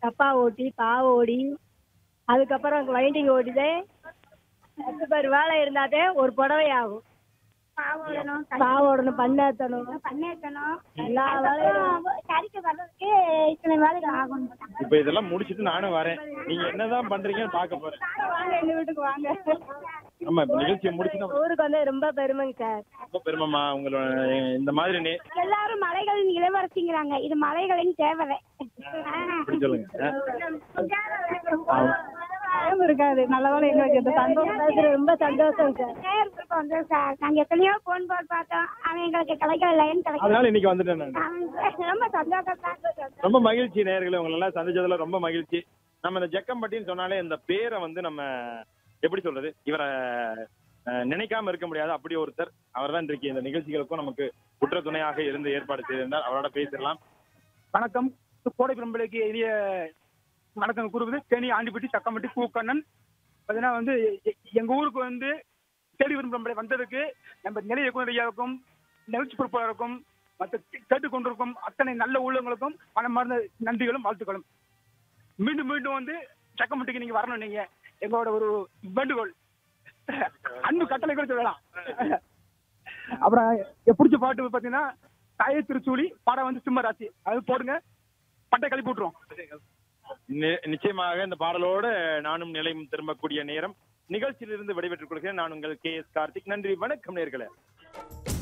டப்பா ஓட்டி பாவை ஓடி அதுக்கப்புறம் வைண்டிங் ஓட்டிதே பத்து பேர் வேலை இருந்தாதே ஒரு புடவை ஆகும் பாவோடணும் பாவை ஓடணும் பண்ணேத்தணும் பண்ணேத்தணும் எல்லா வேலையும் கறிக்கு வர்றதுக்கு இத்தனை வேலைகள் ஆகும் இப்ப இதெல்லாம் முடிச்சிட்டு நானும் வரேன் நீங்க என்னதான் பண்றீங்கன்னு பார்க்க போறேன் வாங்க எங்க வீட்டுக்கு வாங்க ஆமா இப்ப நிகழ்ச்சியை முடிச்சுட்டு ஊருக்கு வந்து ரொம்ப பெருமைங்க சார் ரொம்ப பெருமைமா உங்களோட இந்த மாதிரி நே- எல்லாரும் மலைகளின் இளவரசிங்கிறாங்க இது மலைகளின் தேவதை அப்படி சொல்லுங்க ஆ. பயம் இருக்காது நல்ல வேலை எங்களுக்கு இந்த சந்தோஷம் ரொம்ப சந்தோஷம் சார் நேரத்துக்கு வந்து சார் நாங்க எத்தனையோ போன் போட்டு பார்த்தோம் அவன் எங்களுக்கு கிடைக்கல லைன் கிடைக்கல அதனால இன்னைக்கு வந்துட்டேன் நான் அவன் ரொம்ப சந்தோஷம் தான் ரொம்ப மகிழ்ச்சி நேயர்களே உங்களை எல்லாம் சந்திச்சதுல ரொம்ப மகிழ்ச்சி நம்ம இந்த ஜக்கம்பட்டின்னு சொன்னாலே இந்த பேரை வந்து நம்ம எப்படி சொல்றது இவரை அஹ், நினைக்காம இருக்க முடியாது அப்படி ஒருத்தர் அவர் தான் இன்றைக்கு இந்த நிகழ்ச்சிகளுக்கும் நமக்கு குற்ற துணையாக இருந்து ஏற்பாடு செய்திருந்தார் அவரோட பேசிடலாம் வணக்கம் கோடை பெரும்பலைக்கு எளிய வணக்கம் கூறுவது தேனி ஆண்டிப்பட்டி சக்கம்பட்டி பூக்கண்ணன் பார்த்தீங்கன்னா வந்து எ- எங்க ஊருக்கு வந்து தேடி விரும்பலை வந்ததுக்கு நம்ம நிலைய இயக்குனர் ஐயாவுக்கும் நிகழ்ச்சி பொறுப்பாளருக்கும் மற்ற கேட்டுக் கொண்டிருக்கும் அத்தனை நல்ல உள்ளவங்களுக்கும் மனமார்ந்த நன்றிகளும் வாழ்த்துக்களும் மீண்டும் மீண்டும் வந்து சக்கம்பட்டிக்கு நீங்க வரணும் நீங்க எங்களோட ஒரு வேண்டுகோள் அன்பு கட்டளை கூட சொல்லலாம் அப்புறம் என் பிடிச்ச பாட்டு பாத்தீங்கன்னா தாயை திருச்சூலி படம் வந்து சிம்மராசி அது போடுங்க பட்டை கழிப்பு விட்டுரும் நி- நிச்சயமாக இந்த பாடலோடு நானும் நிலையும் திரும்பக்கூடிய நேரம் நிகழ்ச்சியிலிருந்து விடைபெற்றுக் கொள்கிறேன் நான் உங்கள் கே எஸ் கார்த்திக் நன்றி வணக்கம் நேர்களே